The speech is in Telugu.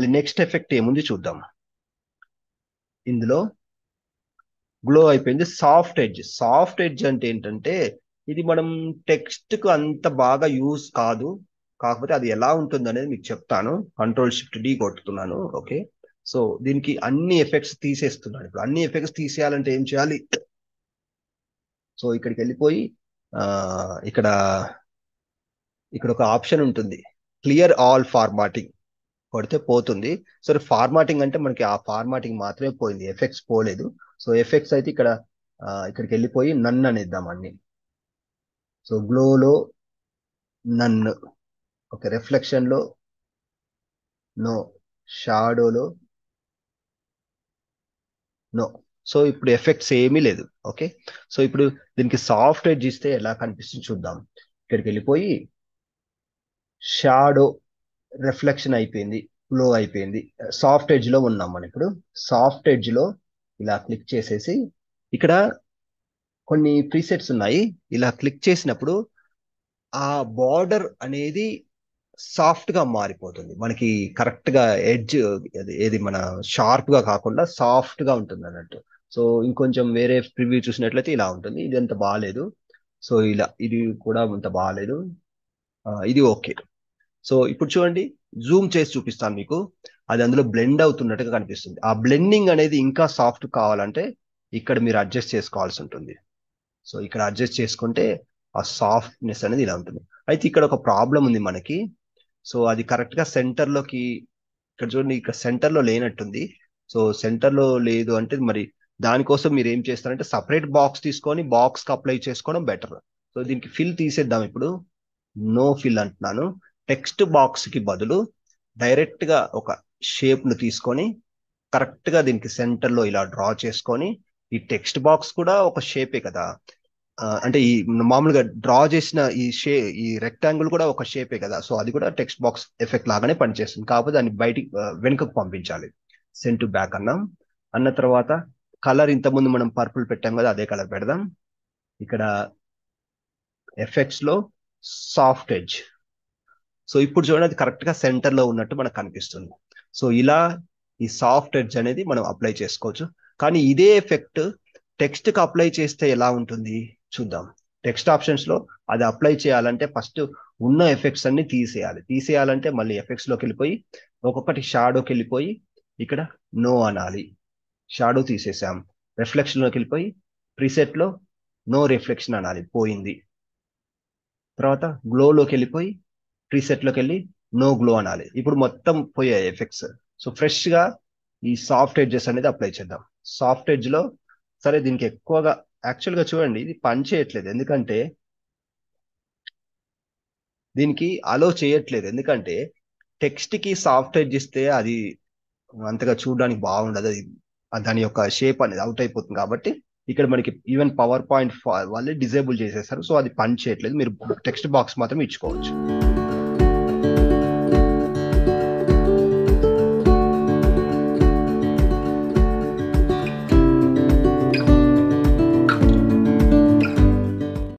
మళ్ళీ నెక్స్ట్ ఎఫెక్ట్ ఏముంది చూద్దాం ఇందులో గ్లో అయిపోయింది సాఫ్ట్ ఎడ్జ్ సాఫ్ట్ ఎడ్జ్ అంటే ఏంటంటే ఇది మనం టెక్స్ట్ కు అంత బాగా యూజ్ కాదు కాకపోతే అది ఎలా ఉంటుంది అనేది మీకు చెప్తాను కంట్రోల్ షిఫ్ట్ డి కొట్టుతున్నాను ఓకే సో దీనికి అన్ని ఎఫెక్ట్స్ తీసేస్తున్నాను ఇప్పుడు అన్ని ఎఫెక్ట్స్ తీసేయాలంటే ఏం చేయాలి సో ఇక్కడికి వెళ్ళిపోయి ఆ ఇక్కడ ఇక్కడ ఒక ఆప్షన్ ఉంటుంది క్లియర్ ఆల్ ఫార్మాటింగ్ కొడితే పోతుంది సరే ఫార్మాటింగ్ అంటే మనకి ఆ ఫార్మాటింగ్ మాత్రమే పోయింది ఎఫెక్ట్స్ పోలేదు సో ఎఫెక్ట్స్ అయితే ఇక్కడ ఆ, ఇక్కడికి వెళ్ళిపోయి నన్ అని ఇద్దాం అన్ని సో గ్లోలో నన్ను ఓకే రిఫ్లెక్షన్ లో నో షాడోలో నో సో ఇప్పుడు ఎఫెక్ట్స్ ఏమీ లేదు ఓకే సో ఇప్పుడు దీనికి సాఫ్ట్ ఎడ్జ్ ఇస్తే ఎలా కనిపిస్తుంది చూద్దాం ఇక్కడికి వెళ్ళిపోయి షాడో రిఫ్లెక్షన్ అయిపోయింది గ్లో అయిపోయింది సాఫ్ట్ ఎడ్జ్ లో ఉన్నాం మనం ఇప్పుడు సాఫ్ట్ ఎడ్జ్ లో ఇలా క్లిక్ చేసేసి ఇక్కడ కొన్ని ప్రీసెట్స్ ఉన్నాయి ఇలా క్లిక్ చేసినప్పుడు ఆ బార్డర్ అనేది సాఫ్ట్ గా మారిపోతుంది మనకి కరెక్ట్ గా ఎడ్జ్ ఏది మన షార్ప్ గా కాకుండా సాఫ్ట్ గా ఉంటుంది అన్నట్టు సో ఇంకొంచెం వేరే ప్రివ్యూ చూసినట్లయితే ఇలా ఉంటుంది ఇది అంత బాగాలేదు సో ఇలా ఇది కూడా అంత బాగాలేదు ఆ, ఇది ఓకే సో ఇప్పుడు చూడండి జూమ్ చేసి చూపిస్తాను మీకు అది అందులో బ్లెండ్ అవుతున్నట్టుగా కనిపిస్తుంది ఆ బ్లెండింగ్ అనేది ఇంకా సాఫ్ట్ కావాలంటే ఇక్కడ మీరు అడ్జస్ట్ చేసుకోవాల్సి ఉంటుంది సో ఇక్కడ అడ్జస్ట్ చేసుకుంటే ఆ సాఫ్ట్నెస్ అనేది ఇలా ఉంటుంది అయితే ఇక్కడ ఒక ప్రాబ్లం ఉంది మనకి సో అది కరెక్ట్ గా సెంటర్ లోకి ఇక్కడ చూడండి ఇక్కడ సెంటర్ లో లేనట్టుంది సో సెంటర్ లో లేదు అంటే మరి దానికోసం మీరు ఏం చేస్తారంటే సపరేట్ బాక్స్ తీసుకొని బాక్స్ కి అప్లై చేసుకోవడం బెటర్ సో దీనికి ఫిల్ తీసేద్దాం ఇప్పుడు నో ఫిల్ అంటున్నాను టెక్స్ట్ బాక్స్ కి బదులు డైరెక్ట్ గా ఒక షేప్ ను తీసుకొని కరెక్ట్ గా దీనికి సెంటర్ లో ఇలా డ్రా చేసుకొని ఈ టెక్స్ట్ బాక్స్ కూడా ఒక షేపే కదా ఆ, అంటే ఈ మామూలుగా డ్రా చేసిన ఈ షే ఈ రెక్టాంగిల్ కూడా ఒక షేపే కదా సో అది కూడా టెక్స్ట్ బాక్స్ ఎఫెక్ట్ లాగానే పనిచేస్తుంది కాకపోతే దాన్ని బయటికి ఆ, వెనుకకు పంపించాలి సెంట్ టు బ్యాక్ అన్నాం అన్న తర్వాత కలర్ ఇంతకుముందు మనం పర్పుల్ పెట్టాం కదా అదే కలర్ పెడదాం ఇక్కడ ఎఫెక్ట్స్ లో సాఫ్ట్ ఎడ్జ్ సో ఇప్పుడు చూడండి అది కరెక్ట్ గా సెంటర్ లో ఉన్నట్టు మనకు కనిపిస్తుంది సో ఇలా ఈ సాఫ్ట్ ఎడ్జ్ అనేది మనం అప్లై చేసుకోవచ్చు కానీ ఇదే ఎఫెక్ట్ టెక్స్ట్ కి అప్లై చేస్తే ఎలా ఉంటుంది చూద్దాం టెక్స్ట్ ఆప్షన్స్ లో అది అప్లై చేయాలంటే ఫస్ట్ ఉన్న ఎఫెక్ట్స్ అన్ని తీసేయాలి తీసేయాలంటే మళ్ళీ ఎఫెక్ట్స్ లోకి వెళ్ళిపోయి ఒక్కొక్కటి షాడోకి వెళ్ళిపోయి ఇక్కడ నో అనాలి షాడో తీసేసాం రిఫ్లెక్షన్ లోకి వెళ్ళిపోయి ప్రీసెట్ లో నో రిఫ్లెక్షన్ అనాలి పోయింది తర్వాత గ్లోలోకి వెళ్ళిపోయి ప్రీసెట్ లోకి వెళ్ళి నో గ్లో అనాలి ఇప్పుడు మొత్తం పోయాయి ఎఫెక్ట్స్ సో ఫ్రెష్ గా ఈ సాఫ్ట్ ఎడ్జెస్ అనేది అప్లై చేద్దాం సాఫ్ట్ ఎడ్జ్ లో సరే దీనికి ఎక్కువగా యాక్చువల్ గా చూడండి ఇది పని చేయట్లేదు ఎందుకంటే దీనికి అలో చేయట్లేదు ఎందుకంటే టెక్స్ట్ కి సాఫ్ట్ ఎడ్జ్ ఇస్తే అది అంతగా చూడడానికి బాగుండదు అది దాని యొక్క షేప్ అనేది అవుట్ అయిపోతుంది కాబట్టి ఇక్కడ మనకి ఈవెన్ పవర్ పాయింట్ వాళ్ళే డిజేబుల్ చేసేసారు సో అది పని చేయట్లేదు మీరు టెక్స్ట్ బాక్స్ మాత్రం ఇచ్చుకోవచ్చు